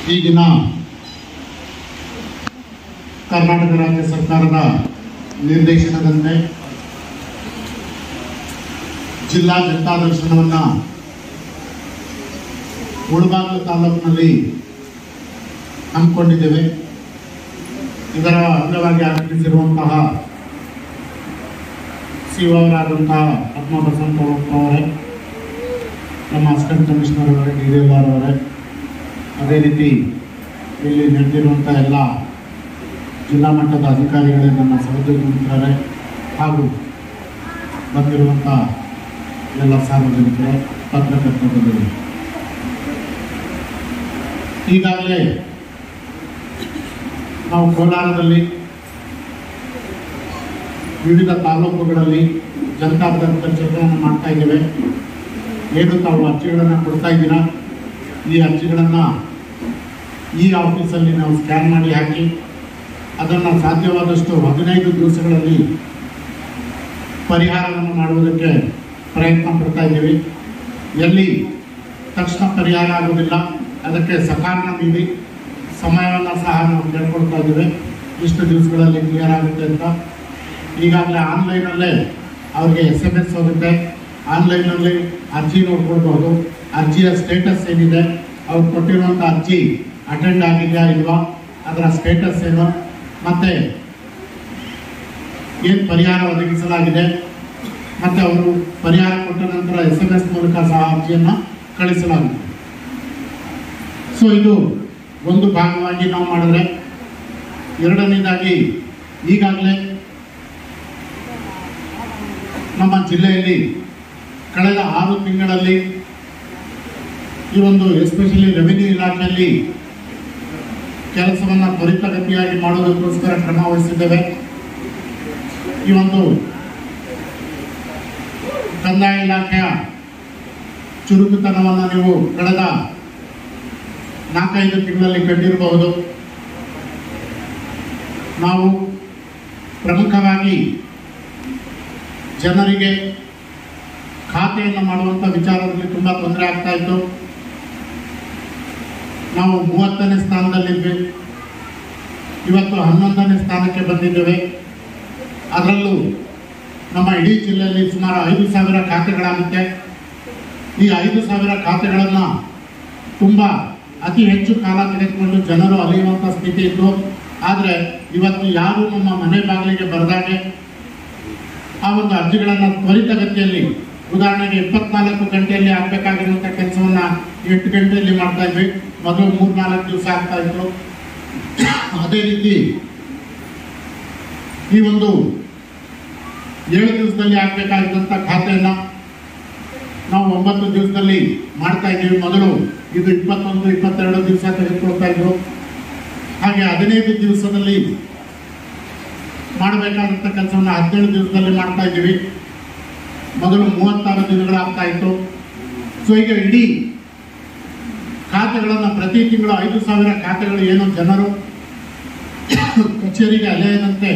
ಈ ದಿನ ಕರ್ನಾಟಕ ರಾಜ್ಯ ಸರ್ಕಾರದ ನಿರ್ದೇಶನದಂತೆ ಜಿಲ್ಲಾ ಜನತಾ ದರ್ಶನವನ್ನು ಮುಳಬಾಗಿಲು ತಾಲೂಕಿನಲ್ಲಿ ಹಮ್ಮಿಕೊಂಡಿದ್ದೇವೆ ಇದರ ಅಂಗವಾಗಿ ಆಗಮಿಸಿರುವಂತಹ ಸಿ ಅವರಾದಂತಹ ಪದ್ಮ ಬಸವಂತ ಅವರೇ ನಮ್ಮ ಅಸಿಸ್ಟೆಂಟ್ ಕಮಿಷನರ್ ಅವರೇ ಡಿ ಡಿ ಅವರೇ ಅದೇ ರೀತಿ ಇಲ್ಲಿ ನಡೆದಿರುವಂಥ ಎಲ್ಲ ಜಿಲ್ಲಾ ಮಟ್ಟದ ಅಧಿಕಾರಿಗಳೇ ನನ್ನ ಸಹೋದ್ಯೋಗಿ ಮಿತ್ರರೇ ಹಾಗೂ ಬಂದಿರುವಂಥ ಎಲ್ಲ ಸಾರ್ವಜನಿಕರೇ ಪತ್ರಕರ್ತರು ಈಗಾಗಲೇ ನಾವು ಕೋಲಾರದಲ್ಲಿ ವಿವಿಧ ತಾಲೂಕುಗಳಲ್ಲಿ ಜನತಾ ಚರ್ಚೆಗಳನ್ನು ಮಾಡ್ತಾ ಇದ್ದೇವೆ ಏನು ತಾವು ಅರ್ಜಿಗಳನ್ನು ಕೊಡ್ತಾ ಇದ್ದೀರಾ ಈ ಅರ್ಜಿಗಳನ್ನು ಈ ಆಫೀಸಲ್ಲಿ ನಾವು ಸ್ಕ್ಯಾನ್ ಮಾಡಿ ಹಾಕಿ ಅದನ್ನು ಸಾಧ್ಯವಾದಷ್ಟು ಹದಿನೈದು ದಿವಸಗಳಲ್ಲಿ ಪರಿಹಾರವನ್ನು ಮಾಡುವುದಕ್ಕೆ ಪ್ರಯತ್ನ ಪಡ್ತಾ ಇದ್ದೀವಿ ಎಲ್ಲಿ ತಕ್ಷಣ ಪರಿಹಾರ ಆಗೋದಿಲ್ಲ ಅದಕ್ಕೆ ಸಕಾರಣ ನೀಡಿ ಸಮಯವನ್ನು ಸಹ ನಾವು ಕೇಳ್ಕೊಳ್ತಾ ಇದ್ದೀವಿ ಇಷ್ಟು ದಿವಸಗಳಲ್ಲಿ ಕ್ಲಿಯರ್ ಆಗುತ್ತೆ ಅಂತ ಈಗಾಗಲೇ ಆನ್ಲೈನಲ್ಲೇ ಅವ್ರಿಗೆ ಎಸ್ ಎಮ್ ಎಸ್ ಹೋಗುತ್ತೆ ಆನ್ಲೈನಲ್ಲಿ ಅರ್ಜಿ ನೋಡ್ಕೊಳ್ಬಹುದು ಅರ್ಜಿಯ ಸ್ಟೇಟಸ್ ಏನಿದೆ ಅವ್ರು ಕೊಟ್ಟಿರುವಂಥ ಅರ್ಜಿ ಅಟೆಂಡ್ ಆಗಿದೆಯಾ ಇಲ್ವಾ ಅದರ ಸ್ಟೇಟಸ್ ಏನು ಮತ್ತೆ ಏನು ಪರಿಹಾರ ಒದಗಿಸಲಾಗಿದೆ ಮತ್ತೆ ಅವರು ಪರಿಹಾರ ಕೊಟ್ಟ ನಂತರ ಎಸ್ ಎಮ್ ಎಸ್ ಮೂಲಕ ಸಹ ಅರ್ಜಿಯನ್ನು ಕಳಿಸಲಾಗುತ್ತೆ ಸೊ ಇದು ಒಂದು ಭಾಗವಾಗಿ ನಾವು ಮಾಡಿದ್ರೆ ಎರಡನೇದಾಗಿ ಈಗಾಗಲೇ ನಮ್ಮ ಜಿಲ್ಲೆಯಲ್ಲಿ ಕಳೆದ ಆರು ತಿಂಗಳಲ್ಲಿ ಈ ಒಂದು ಎಸ್ಪೆಷಲಿ ರೆವಿನ್ಯೂ ಇಲಾಖೆಯಲ್ಲಿ ಕೆಲಸವನ್ನು ತ್ವರಿತಗತಿಯಾಗಿ ಮಾಡೋದಕ್ಕೋಸ್ಕರ ಕ್ರಮ ವಹಿಸಿದ್ದೇವೆ ಈ ಒಂದು ಕಂದಾಯ ಇಲಾಖೆಯ ಚುರುಕುತನವನ್ನು ನೀವು ಕಳೆದ ನಾಲ್ಕೈದು ತಿಂಗಳಲ್ಲಿ ಕಂಡಿರಬಹುದು ನಾವು ಪ್ರಮುಖವಾಗಿ ಜನರಿಗೆ ಖಾತೆಯನ್ನು ಮಾಡುವಂಥ ವಿಚಾರದಲ್ಲಿ ತುಂಬ ತೊಂದರೆ ಆಗ್ತಾ ಇತ್ತು ನಾವು ಮೂವತ್ತನೇ ಸ್ಥಾನದಲ್ಲಿದ್ವಿ ಇವತ್ತು ಹನ್ನೊಂದನೇ ಸ್ಥಾನಕ್ಕೆ ಬಂದಿದ್ದೇವೆ ಅದರಲ್ಲೂ ನಮ್ಮ ಇಡೀ ಜಿಲ್ಲೆಯಲ್ಲಿ ಸುಮಾರು ಐದು ಸಾವಿರ ಖಾತೆಗಳಾಗುತ್ತೆ ಈ ಐದು ಸಾವಿರ ಖಾತೆಗಳನ್ನು ತುಂಬ ಅತಿ ಹೆಚ್ಚು ಕಾಲ ತೆಗೆದುಕೊಂಡು ಜನರು ಅಲಿಯುವಂಥ ಸ್ಥಿತಿ ಇತ್ತು ಆದರೆ ಇವತ್ತು ಯಾರು ನಮ್ಮ ಮನೆ ಬಾಗಿಲಿಗೆ ಬರದಾಗೆ ಆ ಒಂದು ಅರ್ಜಿಗಳನ್ನು ತ್ವರಿತಗತಿಯಲ್ಲಿ ಉದಾಹರಣೆಗೆ ಇಪ್ಪತ್ನಾಲ್ಕು ಗಂಟೆಯಲ್ಲಿ ಆಗಬೇಕಾಗಿರುವಂಥ ಕೆಲಸವನ್ನ ಎಂಟು ಗಂಟೆಯಲ್ಲಿ ಮಾಡ್ತಾ ಇದ್ವಿ ಮೊದಲು ಮೂರು ನಾಲ್ಕು ದಿವಸ ಆಗ್ತಾ ಇತ್ತು ಅದೇ ರೀತಿ ಈ ಒಂದು ಏಳು ದಿವಸದಲ್ಲಿ ಆಗಬೇಕಾಗಿದ್ದಂಥ ಖಾತೆಯನ್ನು ನಾವು ಒಂಬತ್ತು ದಿವಸದಲ್ಲಿ ಮಾಡ್ತಾ ಇದ್ದೀವಿ ಮೊದಲು ಇದು ಇಪ್ಪತ್ತೊಂದು ಇಪ್ಪತ್ತೆರಡು ದಿವಸ ತೆಗೆದುಕೊಳ್ತಾ ಇದ್ರು ಹಾಗೆ ಹದಿನೈದು ದಿವಸದಲ್ಲಿ ಮಾಡಬೇಕಾದಂಥ ಕೆಲಸವನ್ನು ಹದಿನೇಳು ದಿವಸದಲ್ಲಿ ಮಾಡ್ತಾ ಇದ್ದೀವಿ ಮೊದಲು ಮೂವತ್ತಾರು ದಿನಗಳಾಗ್ತಾ ಇತ್ತು ಸೊ ಈಗ ಇಡೀ ಖಾತೆಗಳನ್ನು ಪ್ರತಿ ತಿಂಗಳು ಐದು ಸಾವಿರ ಖಾತೆಗಳು ಏನು ಜನರು ಕಚೇರಿಗೆ ಅಲೆಯದಂತೆ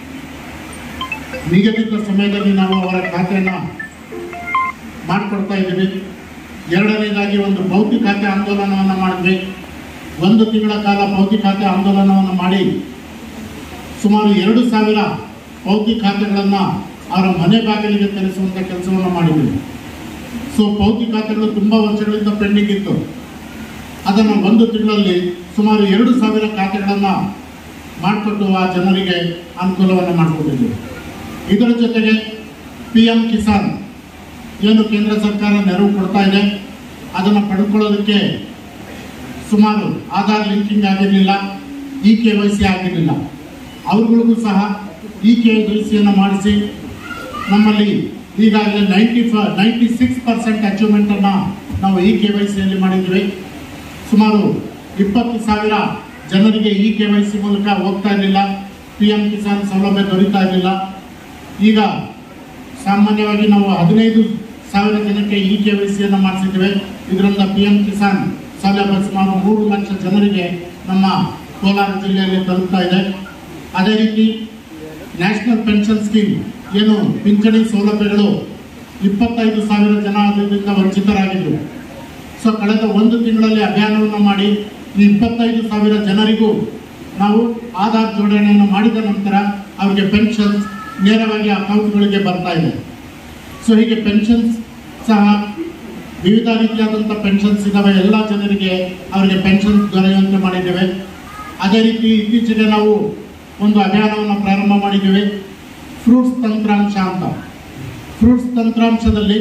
ನಿಗದಿತ ಸಮಯದಲ್ಲಿ ನಾವು ಅವರ ಖಾತೆಯನ್ನು ಮಾಡಿಕೊಡ್ತಾ ಇದ್ದೀವಿ ಎರಡನೇದಾಗಿ ಒಂದು ಭೌತಿಕ ಖಾತೆ ಆಂದೋಲನವನ್ನು ಮಾಡಿದ್ವಿ ಒಂದು ತಿಂಗಳ ಕಾಲ ಭೌತಿಕ ಖಾತೆ ಆಂದೋಲನವನ್ನು ಮಾಡಿ ಸುಮಾರು ಎರಡು ಸಾವಿರ ಪೌತಿ ಖಾತೆಗಳನ್ನು ಅವರ ಮನೆ ಬಾಗಿಲಿಗೆ ತರಿಸುವಂಥ ಕೆಲಸವನ್ನು ಮಾಡಿದ್ದೀವಿ ಸೊ ಪೌತಿ ಖಾತೆಗಳು ತುಂಬ ವರ್ಷಗಳಿಂದ ಪೆಂಡಿಂಗ್ ಇತ್ತು ಅದನ್ನು ಒಂದು ತಿಂಗಳಲ್ಲಿ ಸುಮಾರು ಎರಡು ಸಾವಿರ ಖಾತೆಗಳನ್ನು ಮಾಡಿಕೊಟ್ಟು ಆ ಜನರಿಗೆ ಅನುಕೂಲವನ್ನು ಮಾಡಿಕೊಟ್ಟಿದ್ದೀವಿ ಇದರ ಜೊತೆಗೆ ಪಿ ಎಂ ಕಿಸಾನ್ ಏನು ಕೇಂದ್ರ ಸರ್ಕಾರ ನೆರವು ಕೊಡ್ತಾ ಇದೆ ಅದನ್ನು ಪಡ್ಕೊಳ್ಳೋದಕ್ಕೆ ಸುಮಾರು ಆಧಾರ್ ಲಿಂಕಿಂಗ್ ಆಗಿರಲಿಲ್ಲ ಇ ಕೆ ವೈ ಸಿ ಆಗಿರಲಿಲ್ಲ ಅವ್ರುಗಳಿಗೂ ಸಹ ಇ ಕೆ ವೈ ಸಿಯನ್ನು ಮಾಡಿಸಿ ನಮ್ಮಲ್ಲಿ ಈಗಾಗಲೇ ನೈಂಟಿ ಫ ನೈಂಟಿ ಸಿಕ್ಸ್ ಪರ್ಸೆಂಟ್ ಅಚೀವ್ಮೆಂಟನ್ನು ನಾವು ಇ ಕೆ ವೈ ಸಿಯಲ್ಲಿ ಮಾಡಿದ್ವಿ ಸುಮಾರು ಇಪ್ಪತ್ತು ಸಾವಿರ ಜನರಿಗೆ ಇ ಕೆ ವೈ ಸಿ ಮೂಲಕ ಹೋಗ್ತಾ ಇರಲಿಲ್ಲ ಪಿ ಎಂ ಕಿಸಾನ್ ಸೌಲಭ್ಯ ದೊರೀತಾ ಇರಲಿಲ್ಲ ಈಗ ಸಾಮಾನ್ಯವಾಗಿ ನಾವು ಹದಿನೈದು ಸಾವಿರ ಜನಕ್ಕೆ ಇ ಕೆ ವೈ ಸಿಯನ್ನು ಮಾಡಿಸಿದ್ದೇವೆ ಇದರಿಂದ ಪಿ ಎಂ ಕಿಸಾನ್ ಸೌಲಭ್ಯ ಸುಮಾರು ಮೂರು ಲಕ್ಷ ಜನರಿಗೆ ನಮ್ಮ ಕೋಲಾರ ಜಿಲ್ಲೆಯಲ್ಲಿ ತಲುಪ್ತಾ ಇದೆ ಅದೇ ರೀತಿ ನ್ಯಾಷನಲ್ ಪೆನ್ಷನ್ ಸ್ಕೀಮ್ ಏನು ಪಿಂಚಣಿ ಸೌಲಭ್ಯಗಳು ಇಪ್ಪತ್ತೈದು ಸಾವಿರ ಜನ ಅದರಿಂದ ವಂಚಿತರಾಗಿದ್ದರು ಸೊ ಕಳೆದ ಒಂದು ತಿಂಗಳಲ್ಲಿ ಅಭಿಯಾನವನ್ನು ಮಾಡಿ ಈ ಇಪ್ಪತ್ತೈದು ಸಾವಿರ ಜನರಿಗೂ ನಾವು ಆಧಾರ್ ಜೋಡಣೆಯನ್ನು ಮಾಡಿದ ನಂತರ ಅವರಿಗೆ ಪೆನ್ಷನ್ಸ್ ನೇರವಾಗಿ ಅಕೌಂಟ್ಗಳಿಗೆ ಬರ್ತಾ ಇದೆ ಸೊ ಹೀಗೆ ಪೆನ್ಷನ್ಸ್ ಸಹ ವಿವಿಧ ರೀತಿಯಾದಂಥ ಪೆನ್ಷನ್ಸ್ ಇದ್ದಾವೆ ಎಲ್ಲ ಜನರಿಗೆ ಅವರಿಗೆ ಪೆನ್ಷನ್ಸ್ ದೊರೆಯುವಂತೆ ಮಾಡಿದ್ದೇವೆ ಅದೇ ರೀತಿ ಇತ್ತೀಚೆಗೆ ನಾವು ಒಂದು ಅಭಿಯಾನವನ್ನು ಪ್ರಾರಂಭ ಮಾಡಿದ್ದೇವೆ ಫ್ರೂಟ್ಸ್ ತಂತ್ರಾಂಶ ಅಂತ ಫ್ರೂಟ್ಸ್ ತಂತ್ರಾಂಶದಲ್ಲಿ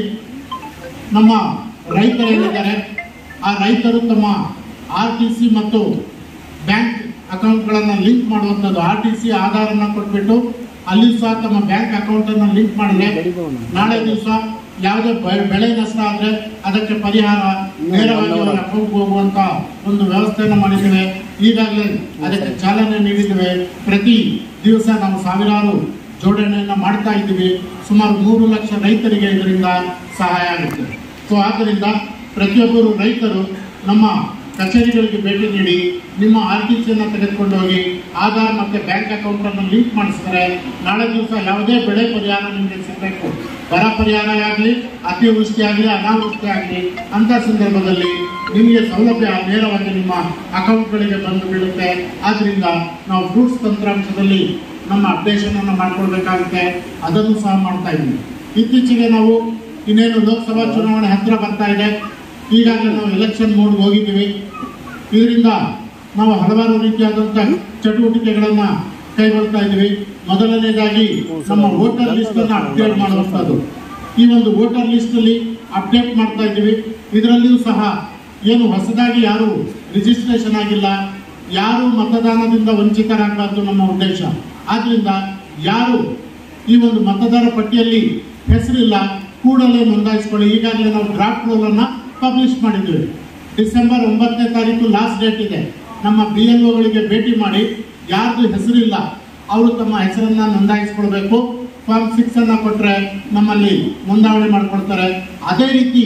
ನಮ್ಮ ರೈತರು ಏನಿದ್ದಾರೆ ಆ ರೈತರು ತಮ್ಮ ಆರ್ ಟಿ ಸಿ ಮತ್ತು ಬ್ಯಾಂಕ್ ಅಕೌಂಟ್ಗಳನ್ನು ಲಿಂಕ್ ಮಾಡುವಂಥದ್ದು ಆರ್ ಟಿ ಸಿ ಆಧಾರನ್ನು ಕೊಟ್ಬಿಟ್ಟು ಅಲ್ಲಿ ಸಹ ತಮ್ಮ ಬ್ಯಾಂಕ್ ಅಕೌಂಟನ್ನು ಲಿಂಕ್ ಮಾಡಿದ್ರೆ ನಾಳೆ ದಿವಸ ಯಾವುದೇ ಬೆ- ಬೆಳೆ ನಷ್ಟ ಆದರೆ ಅದಕ್ಕೆ ಪರಿಹಾರ ನೇರವಾಗಿ ಅವರ ಅಕೌಂಟ್ಗೆ ಹೋಗುವಂತ ಒಂದು ವ್ಯವಸ್ಥೆಯನ್ನು ಮಾಡಿದ್ದೇವೆ ಈಗಾಗಲೇ ಅದಕ್ಕೆ ಚಾಲನೆ ನೀಡಿದ್ದೇವೆ ಪ್ರತಿ ದಿವಸ ನಾವು ಸಾವಿರಾರು ಜೋಡಣೆಯನ್ನು ಮಾಡ್ತಾ ಇದ್ದೀವಿ ಸುಮಾರು ಮೂರು ಲಕ್ಷ ರೈತರಿಗೆ ಇದರಿಂದ ಸಹಾಯ ಆಗುತ್ತೆ ಸೊ ಆದ್ದರಿಂದ ಪ್ರತಿಯೊಬ್ಬರು ರೈತರು ನಮ್ಮ ಕಚೇರಿಗಳಿಗೆ ಭೇಟಿ ನೀಡಿ ನಿಮ್ಮ ಆರ್ ಟಿ ಸಿಯನ್ನು ತೆಗೆದುಕೊಂಡು ಹೋಗಿ ಆಧಾರ್ ಮತ್ತೆ ಬ್ಯಾಂಕ್ ಅಕೌಂಟ್ ಅನ್ನು ಲಿಂಕ್ ಮಾಡಿಸ್ತಾರೆ ನಾಳೆ ದಿವಸ ಯಾವುದೇ ಬೆಳೆ ಪರಿಹಾರ ನಿಮಗೆ ಸಿಗಬೇಕು ಬರ ಪರಿಹಾರ ಆಗಲಿ ಅತಿವೃಷ್ಟಿ ಆಗಲಿ ಅನಾವೃಷ್ಟಿ ಆಗಲಿ ಅಂತ ಸಂದರ್ಭದಲ್ಲಿ ನಿಮಗೆ ಸೌಲಭ್ಯ ನೇರವಾಗಿ ನಿಮ್ಮ ಅಕೌಂಟ್ಗಳಿಗೆ ಬಂದು ಬೀಳುತ್ತೆ ಆದ್ರಿಂದ ನಾವು ಫ್ರೂಟ್ಸ್ ತಂತ್ರಾಂಶದಲ್ಲಿ ನಮ್ಮ ಅಪ್ಡೇಷನ್ ಅನ್ನು ಮಾಡ್ಕೊಳ್ಬೇಕಾಗುತ್ತೆ ಅದನ್ನು ಸಹ ಮಾಡ್ತಾ ಇದ್ದೀವಿ ಇತ್ತೀಚೆಗೆ ನಾವು ಇನ್ನೇನು ಲೋಕಸಭಾ ಚುನಾವಣೆ ಹತ್ರ ಬರ್ತಾ ಇದೆ ಈಗಾಗಲೇ ನಾವು ಎಲೆಕ್ಷನ್ ಮೋಡ್ ಹೋಗಿದ್ದೀವಿ ಇದರಿಂದ ನಾವು ಹಲವಾರು ರೀತಿಯಾದಂಥ ಚಟುವಟಿಕೆಗಳನ್ನ ಕೈಗೊಳ್ತಾ ಇದ್ದೀವಿ ಮೊದಲನೇದಾಗಿ ನಮ್ಮ ವೋಟರ್ ಲಿಸ್ಟ್ ಅನ್ನು ಅಪ್ಡೇಟ್ ಮಾಡುವಂಥದ್ದು ಈ ಒಂದು ವೋಟರ್ ಲಿಸ್ಟ್ ಅಲ್ಲಿ ಅಪ್ಡೇಟ್ ಮಾಡ್ತಾ ಇದ್ದೀವಿ ಇದರಲ್ಲಿಯೂ ಸಹ ಏನು ಹೊಸದಾಗಿ ಯಾರು ರಿಜಿಸ್ಟ್ರೇಷನ್ ಆಗಿಲ್ಲ ಯಾರು ಮತದಾನದಿಂದ ವಂಚಿತರಾಗಬಾರ್ದು ನಮ್ಮ ಉದ್ದೇಶ ಆದ್ರಿಂದ ಯಾರು ಈ ಒಂದು ಮತದಾರ ಪಟ್ಟಿಯಲ್ಲಿ ಹೆಸರಿಲ್ಲ ಕೂಡಲೇ ನೋಂದಾಯಿಸಿಕೊಳ್ಳಿ ಈಗಾಗಲೇ ನಾವು ಡ್ರಾಫ್ಟ್ ರೋಲ್ ಅನ್ನ ಪಬ್ಲಿಷ್ ಮಾಡಿದ್ದೇವೆ ಡಿಸೆಂಬರ್ ಒಂಬತ್ತನೇ ತಾರೀಕು ಲಾಸ್ಟ್ ಡೇಟ್ ಇದೆ ನಮ್ಮ ಬಿ ಎಲ್ ಒಗಳಿಗೆ ಭೇಟಿ ಮಾಡಿ ಯಾರ್ದು ಹೆಸರಿಲ್ಲ ಅವರು ತಮ್ಮ ಹೆಸರನ್ನ ನೋಂದಾಯಿಸಿಕೊಳ್ಬೇಕು ಫಾರ್ಮ್ ಸಿಕ್ಸ್ ಅನ್ನ ಕೊಟ್ರೆ ನಮ್ಮಲ್ಲಿ ನೋಂದಾವಣೆ ಮಾಡ್ಕೊಳ್ತಾರೆ ಅದೇ ರೀತಿ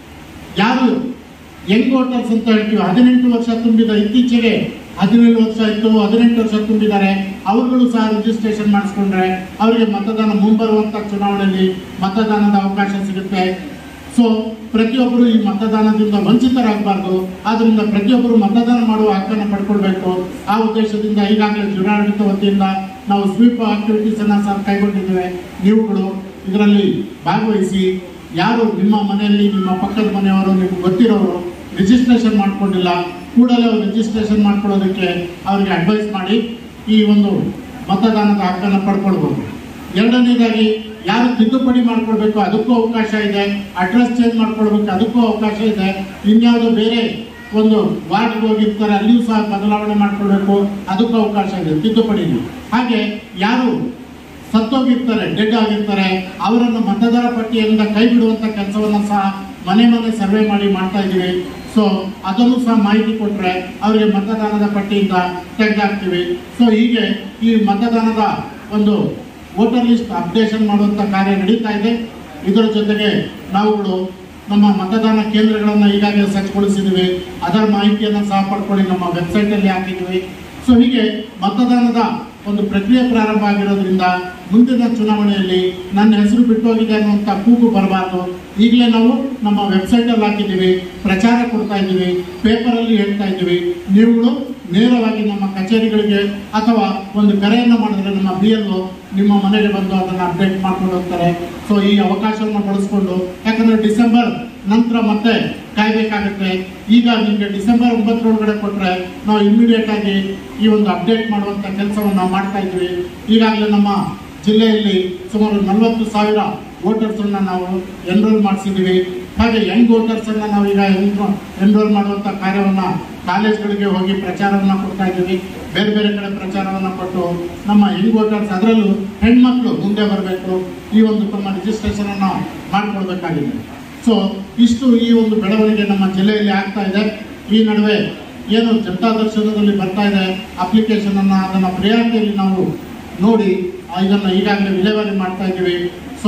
ಯಾರು ಯಂಗ್ ವೋಟರ್ಸ್ ಅಂತ ಹೇಳ್ತೀವಿ ಹದಿನೆಂಟು ವರ್ಷ ತುಂಬಿದ ಇತ್ತೀಚೆಗೆ ಹದಿನೇಳು ವರ್ಷ ಇತ್ತು ಹದಿನೆಂಟು ವರ್ಷ ತುಂಬಿದ್ದಾರೆ ಅವರುಗಳು ಸಹ ರಿಜಿಸ್ಟ್ರೇಷನ್ ಮಾಡಿಸ್ಕೊಂಡ್ರೆ ಅವರಿಗೆ ಮತದಾನ ಮುಂಬರುವಂತ ಚುನಾವಣೆಯಲ್ಲಿ ಮತದಾನದ ಅವಕಾಶ ಸಿಗುತ್ತೆ ಸೊ ಪ್ರತಿಯೊಬ್ಬರು ಈ ಮತದಾನದಿಂದ ವಂಚಿತರಾಗಬಾರ್ದು ಆದ್ರಿಂದ ಪ್ರತಿಯೊಬ್ಬರು ಮತದಾನ ಮಾಡುವ ಹಕ್ಕನ್ನು ಪಡ್ಕೊಳ್ಬೇಕು ಆ ಉದ್ದೇಶದಿಂದ ಈಗಾಗಲೇ ಜಿಲ್ಲಾಡಳಿತ ವತಿಯಿಂದ ನಾವು ಸ್ವೀಪ್ ಆಕ್ಟಿವಿಟೀಸ್ ಅನ್ನ ಸಹ ಕೈಗೊಂಡಿದ್ದೇವೆ ನೀವುಗಳು ಇದರಲ್ಲಿ ಭಾಗವಹಿಸಿ ಯಾರು ನಿಮ್ಮ ಮನೆಯಲ್ಲಿ ನಿಮ್ಮ ಪಕ್ಕದ ಮನೆಯವರು ನಿಮ್ಗೆ ಗೊತ್ತಿರೋರು ರಿಜಿಸ್ಟ್ರೇಷನ್ ಮಾಡ್ಕೊಂಡಿಲ್ಲ ಕೂಡಲೇ ಅವ್ರು ರಿಜಿಸ್ಟ್ರೇಷನ್ ಮಾಡ್ಕೊಳ್ಳೋದಕ್ಕೆ ಅವರಿಗೆ ಅಡ್ವೈಸ್ ಮಾಡಿ ಈ ಒಂದು ಮತದಾನದ ಹಕ್ಕನ್ನು ಪಡ್ಕೊಳ್ಬೋದು ಎರಡನೇದಾಗಿ ಯಾರು ತಿದ್ದುಪಡಿ ಮಾಡ್ಕೊಳ್ಬೇಕು ಅದಕ್ಕೂ ಅವಕಾಶ ಇದೆ ಅಡ್ರೆಸ್ ಚೇಂಜ್ ಮಾಡ್ಕೊಳ್ಬೇಕು ಅದಕ್ಕೂ ಅವಕಾಶ ಇದೆ ಇನ್ಯಾವುದೋ ಬೇರೆ ಒಂದು ವಾರ್ಡ್ಗೆ ಹೋಗಿರ್ತಾರೆ ಅಲ್ಲಿಯೂ ಸಹ ಬದಲಾವಣೆ ಮಾಡ್ಕೊಳ್ಬೇಕು ಅದಕ್ಕೂ ಅವಕಾಶ ಇದೆ ತಿದ್ದುಪಡಿ ಹಾಗೆ ಯಾರು ಸತ್ತೋಗಿರ್ತಾರೆ ಡೆಡ್ ಆಗಿರ್ತಾರೆ ಅವರನ್ನು ಮತದಾರ ಪಟ್ಟಿಯಿಂದ ಕೈ ಬಿಡುವಂತ ಕೆಲಸವನ್ನ ಸಹ ಮನೆ ಮನೆ ಸರ್ವೆ ಮಾಡಿ ಮಾಡ್ತಾ ಇದ್ದೀವಿ ಸೊ ಅದನ್ನು ಸಹ ಮಾಹಿತಿ ಕೊಟ್ರೆ ಅವರಿಗೆ ಮತದಾನದ ಪಟ್ಟಿಯಿಂದ ತೆಗೆದಾಕ್ತೀವಿ ಸೊ ಹೀಗೆ ಈ ಮತದಾನದ ಒಂದು ವೋಟರ್ ಲಿಸ್ಟ್ ಅಪ್ಡೇಷನ್ ಮಾಡುವಂತ ಕಾರ್ಯ ನಡೀತಾ ಇದೆ ಇದರ ಜೊತೆಗೆ ನಾವುಗಳು ನಮ್ಮ ಮತದಾನ ಕೇಂದ್ರಗಳನ್ನು ಈಗಾಗಲೇ ಸಜ್ಜುಗೊಳಿಸಿದ್ದೀವಿ ಅದರ ಮಾಹಿತಿಯನ್ನು ಸಹ ಪಡ್ಕೊಳ್ಳಿ ನಮ್ಮ ವೆಬ್ಸೈಟಲ್ಲಿ ಹಾಕಿದ್ದೀವಿ ಸೊ ಹೀಗೆ ಮತದಾನದ ಒಂದು ಪ್ರಕ್ರಿಯೆ ಪ್ರಾರಂಭ ಆಗಿರೋದ್ರಿಂದ ಮುಂದಿನ ಚುನಾವಣೆಯಲ್ಲಿ ನನ್ನ ಹೆಸರು ಬಿಟ್ಟು ಹೋಗಿದೆ ಅನ್ನುವಂಥ ಕೂಗು ಬರಬಾರ್ದು ಈಗಲೇ ನಾವು ನಮ್ಮ ವೆಬ್ಸೈಟಲ್ಲಿ ಹಾಕಿದ್ದೀವಿ ಪ್ರಚಾರ ಕೊಡ್ತಾ ಇದ್ದೀವಿ ಪೇಪರಲ್ಲಿ ಹೇಳ್ತಾ ಇದ್ದೀವಿ ನೀವುಗಳು ನೇರವಾಗಿ ನಮ್ಮ ಕಚೇರಿಗಳಿಗೆ ಅಥವಾ ಒಂದು ಕರೆಯನ್ನು ಮಾಡಿದ್ರೆ ನಮ್ಮ ಬಿ ಎಲ್ ನಿಮ್ಮ ಮನೆಗೆ ಬಂದು ಅದನ್ನು ಅಪ್ಡೇಟ್ ಮಾಡ್ಕೊಂಡು ಹೋಗ್ತಾರೆ ಸೊ ಈ ಅವಕಾಶವನ್ನು ಬಳಸ್ಕೊಂಡು ಯಾಕಂದ್ರೆ ಡಿಸೆಂಬರ್ ನಂತರ ಮತ್ತೆ ಕಾಯ್ಬೇಕಾಗುತ್ತೆ ಈಗ ನಿಮಗೆ ಡಿಸೆಂಬರ್ ಒಂಬತ್ತರೊಳಗಡೆ ಕೊಟ್ರೆ ನಾವು ಇಮಿಡಿಯೇಟ್ ಆಗಿ ಈ ಒಂದು ಅಪ್ಡೇಟ್ ಮಾಡುವಂತ ಕೆಲಸವನ್ನು ನಾವು ಮಾಡ್ತಾ ಇದ್ವಿ ಈಗಾಗಲೇ ನಮ್ಮ ಜಿಲ್ಲೆಯಲ್ಲಿ ಸುಮಾರು ನಲವತ್ತು ಸಾವಿರ ವೋಟರ್ಸ್ ಅನ್ನ ನಾವು ಎನ್ರೋಲ್ ಮಾಡಿಸಿದ್ದೀವಿ ಹಾಗೆ ಯಂಗ್ ವೋಟರ್ಸ್ ಅನ್ನ ನಾವು ಈಗ ಎನ್ರೋಲ್ ಮಾಡುವಂತ ಕಾರ್ಯವನ್ನ ಕಾಲೇಜ್ಗಳಿಗೆ ಹೋಗಿ ಪ್ರಚಾರವನ್ನ ಕೊಡ್ತಾ ಇದ್ದೀವಿ ಬೇರೆ ಬೇರೆ ಕಡೆ ಪ್ರಚಾರವನ್ನ ಕೊಟ್ಟು ನಮ್ಮ ಯಂಗ್ ವೋಟರ್ಸ್ ಅದರಲ್ಲೂ ಹೆಣ್ಮಕ್ಳು ಮುಂದೆ ಬರಬೇಕು ಈ ಒಂದು ತಮ್ಮ ರಿಜಿಸ್ಟ್ರೇಷನ್ ಅನ್ನ ಮಾಡ್ಕೊಳ್ಬೇಕಾಗಿದೆ ಸೊ ಇಷ್ಟು ಈ ಒಂದು ಬೆಳವಣಿಗೆ ನಮ್ಮ ಜಿಲ್ಲೆಯಲ್ಲಿ ಆಗ್ತಾ ಇದೆ ಈ ನಡುವೆ ಏನು ಜನತಾ ದರ್ಶನದಲ್ಲಿ ಬರ್ತಾ ಇದೆ ಅಪ್ಲಿಕೇಶನ್ ಅನ್ನ ಅದನ್ನ ಪ್ರಿಯಾರಿಟಿಯಲ್ಲಿ ನಾವು ನೋಡಿ ಆ, ಇದನ್ನ ಈಗಾಗಲೇ ವಿಲೇವಾರಿ ಮಾಡ್ತಾ ಇದ್ದೀವಿ ಸೊ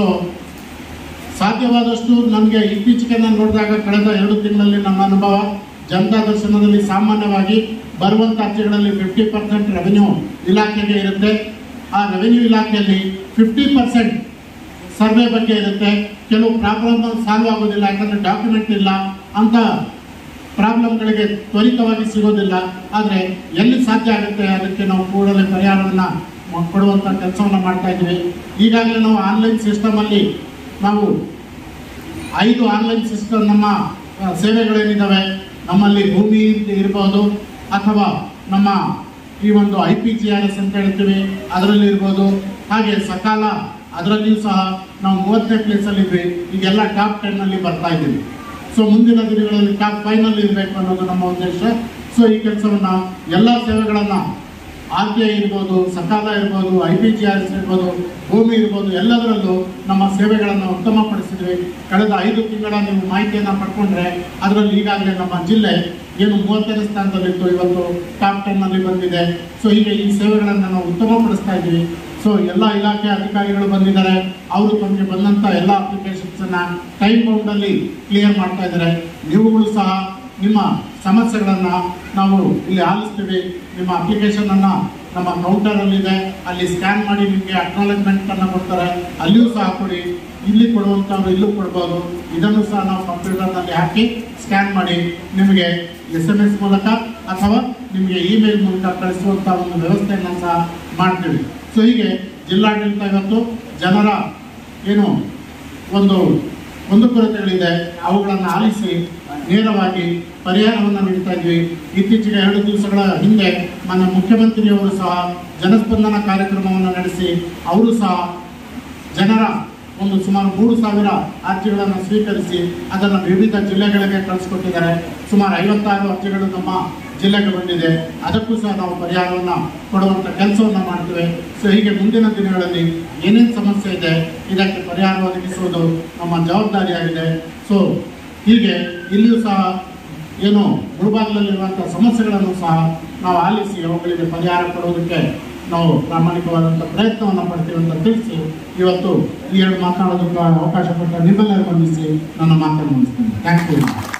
ಸಾಧ್ಯವಾದಷ್ಟು ನನಗೆ ಇತ್ತೀಚೆಗೆ ನಾನು ನೋಡಿದಾಗ ಕಳೆದ ಎರಡು ತಿಂಗಳಲ್ಲಿ ನನ್ನ ಅನುಭವ ಜನತಾ ದರ್ಶನದಲ್ಲಿ ಸಾಮಾನ್ಯವಾಗಿ ಬರುವಂತ ಅರ್ಜಿಗಳಲ್ಲಿ ಫಿಫ್ಟಿ ಪರ್ಸೆಂಟ್ ರೆವೆನ್ಯೂ ಇಲಾಖೆಗೆ ಇರುತ್ತೆ ಆ ರೆವೆನ್ಯೂ ಇಲಾಖೆಯಲ್ಲಿ ಫಿಫ್ಟಿ ಪರ್ಸೆಂಟ್ ಸರ್ವೆ ಬಗ್ಗೆ ಇರುತ್ತೆ ಕೆಲವು ಪ್ರಾಬ್ಲಮ್ ಸಾಲ್ವ್ ಆಗೋದಿಲ್ಲ ಯಾಕಂದ್ರೆ ಡಾಕ್ಯುಮೆಂಟ್ ಇಲ್ಲ ಅಂತ ಪ್ರಾಬ್ಲಮ್ಗಳಿಗೆ ತ್ವರಿತವಾಗಿ ಸಿಗೋದಿಲ್ಲ ಆದರೆ ಎಲ್ಲಿ ಸಾಧ್ಯ ಆಗುತ್ತೆ ಅದಕ್ಕೆ ನಾವು ಕೂಡಲೇ ಪರಿಹಾರವನ್ನು ಕೊಡುವಂಥ ಕೆಲಸವನ್ನು ಮಾಡ್ತಾ ಇದ್ದೀವಿ ಈಗಾಗಲೇ ನಾವು ಆನ್ಲೈನ್ ಸಿಸ್ಟಮಲ್ಲಿ ನಾವು ಐದು ಆನ್ಲೈನ್ ಸಿಸ್ಟಮ್ ನಮ್ಮ ಆ, ಸೇವೆಗಳೇನಿದ್ದಾವೆ ನಮ್ಮಲ್ಲಿ ಭೂಮಿ ಇರ್ಬೋದು ಅಥವಾ ನಮ್ಮ ಈ ಒಂದು I P G R S ಅಂತ ಹೇಳ್ತೀವಿ ಅದರಲ್ಲಿ ಇರ್ಬೋದು ಹಾಗೆ ಸಕಾಲ ಅದರಲ್ಲಿಯೂ ಸಹ ನಾವು ಮೂವತ್ತನೇ ಪ್ಲೇಸಲ್ಲಿ ಇದ್ವಿ ಈಗೆಲ್ಲ ಟಾಪ್ ಟೆನ್ನಲ್ಲಿ ಬರ್ತಾ ಇದ್ದೀವಿ ಸೊ ಮುಂದಿನ ದಿನಗಳಲ್ಲಿ ಟಾಪ್ ಫೈನಲ್ಲಿ ಇರಬೇಕು ಅನ್ನೋದು ನಮ್ಮ ಉದ್ದೇಶ ಸೊ ಈ ಕೆಲಸವನ್ನು ಎಲ್ಲ ಸೇವೆಗಳನ್ನು ಆರ್ ಟಿ ಐ ಇರ್ಬೋದು ಸಕಾಲ ಇರ್ಬೋದು I P G R S ಇರ್ಬೋದು ಭೂಮಿ ಇರ್ಬೋದು ಎಲ್ಲದರಲ್ಲೂ ನಮ್ಮ ಸೇವೆಗಳನ್ನು ಉತ್ತಮಪಡಿಸಿದ್ವಿ ಕಳೆದ ಐದು ತಿಂಗಳ ನೀವು ಮಾಹಿತಿಯನ್ನು ಪಡ್ಕೊಂಡ್ರೆ ಅದರಲ್ಲಿ ಈಗಾಗಲೇ ನಮ್ಮ ಜಿಲ್ಲೆ ಏನು ಮೂವತ್ತನೇ ಸ್ಥಾನದಲ್ಲಿತ್ತು ಇವತ್ತು ಟಾಪ್ ಟೆನ್ನಲ್ಲಿ ಬಂದಿದೆ ಸೊ ಹೀಗೆ ಈ ಸೇವೆಗಳನ್ನು ನಾವು ಉತ್ತಮಪಡಿಸ್ತಾ ಇದ್ದೀವಿ ಸೊ ಎಲ್ಲ ಇಲಾಖೆ ಅಧಿಕಾರಿಗಳು ಬಂದಿದ್ದಾರೆ ಅವರು ತಮಗೆ ಬಂದಂಥ ಎಲ್ಲ ಅಪ್ಲಿಕೇಶನ್ಸನ್ನು ಟೈಮ್ ಬೌಂಡಲ್ಲಿ ಕ್ಲಿಯರ್ ಮಾಡ್ತಾ ಇದ್ದಾರೆ ನೀವುಗಳು ಸಹ ನಿಮ್ಮ ಸಮಸ್ಯೆಗಳನ್ನು ನಾವು ಇಲ್ಲಿ ಆಲಿಸ್ತೀವಿ ನಿಮ್ಮ ಅಪ್ಲಿಕೇಶನ್ ಅನ್ನ ನಮ್ಮ ಕೌಂಟರ್ ಅಲ್ಲಿ ಇದೆ ಅಲ್ಲಿ ಸ್ಕ್ಯಾನ್ ಮಾಡಿ ನಿಮಗೆ ಅಕ್ನಾಲೆಜ್ಮೆಂಟ್ ಅನ್ನ ಕೊಡ್ತಾರೆ ಅಲ್ಲಿಯೂ ಸಹ ಕೊಡಿ ಇಲ್ಲಿ ಕೊಡುವಂಥವ್ರು ಇಲ್ಲೂ ಕೊಡ್ಬೋದು ಇದನ್ನು ಸಹ ನಾವು ಕಂಪ್ಯೂಟರ್ನಲ್ಲಿ ಹಾಕಿ ಸ್ಕ್ಯಾನ್ ಮಾಡಿ ನಿಮಗೆ ಎಸ್ ಎಮ್ ಎಸ್ ಮೂಲಕ ಅಥವಾ ನಿಮಗೆ ಇಮೇಲ್ ಮೂಲಕ ಕಳಿಸುವಂಥ ಒಂದು ವ್ಯವಸ್ಥೆಯನ್ನು ಸಹ ಮಾಡ್ತೀವಿ ಸೊ ಹೀಗೆ ಜಿಲ್ಲಾಡಳಿತ ಇವತ್ತು ಜನರ ಏನು ಒಂದು ಒಂದು ಕೊರತೆಗಳಿದೆ ಅವುಗಳನ್ನು ಆಲಿಸಿ ನೇರವಾಗಿ ಪರಿಹಾರವನ್ನು ನೀಡ್ತಾ ಇದ್ವಿ ಇತ್ತೀಚೆಗೆ ಎರಡು ದಿವಸಗಳ ಹಿಂದೆ ಮಾನ್ಯ ಮುಖ್ಯಮಂತ್ರಿಯವರು ಸಹ ಜನಸ್ಪಂದನ ಕಾರ್ಯಕ್ರಮವನ್ನು ನಡೆಸಿ ಅವರು ಸಹ ಜನರ ಒಂದು ಸುಮಾರು ಮೂರು ಸಾವಿರ ಅರ್ಜಿಗಳನ್ನು ಸ್ವೀಕರಿಸಿ ಅದನ್ನು ವಿವಿಧ ಜಿಲ್ಲೆಗಳಿಗೆ ಕಳಿಸ್ಕೊಟ್ಟಿದ್ದಾರೆ ಸುಮಾರು ಐವತ್ತಾರು ಅರ್ಜಿಗಳು ನಮ್ಮ ಜಿಲ್ಲೆಗೆ ಬಂದಿದೆ ಅದಕ್ಕೂ ಸಹ ನಾವು ಪರಿಹಾರವನ್ನು ಕೊಡುವಂಥ ಕೆಲಸವನ್ನು ಮಾಡ್ತೇವೆ ಸೊ ಹೀಗೆ ಮುಂದಿನ ದಿನಗಳಲ್ಲಿ ಏನೇನು ಸಮಸ್ಯೆ ಇದೆ ಇದಕ್ಕೆ ಪರಿಹಾರ ಒದಗಿಸುವುದು ನಮ್ಮ ಜವಾಬ್ದಾರಿಯಾಗಿದೆ ಸೊ ಹೀಗೆ ಇಲ್ಲಿಯೂ ಸಹ ಏನು ಮುಳುಬಾಗಿಲಲ್ಲಿರುವಂಥ ಸಮಸ್ಯೆಗಳನ್ನು ಸಹ ನಾವು ಆಲಿಸಿ ಅವುಗಳಿಗೆ ಪರಿಹಾರ ಕೊಡುವುದಕ್ಕೆ ನಾವು ಪ್ರಾಮಾಣಿಕವಾದಂಥ ಪ್ರಯತ್ನವನ್ನು ಪಡ್ತೀವಿ ಅಂತ ತಿಳಿಸಿ ಇವತ್ತು ಈ ಎರಡು ಮಾತನಾಡೋದಕ್ಕೆ ಅವಕಾಶ ಕೊಟ್ಟ ನಿಮ್ಮೆಲ್ಲರೂ ಬಂಧಿಸಿ ನನ್ನ ಮಾತನ್ನು ಮುಗಿಸ್ತೇನೆ ಥ್ಯಾಂಕ್ ಯು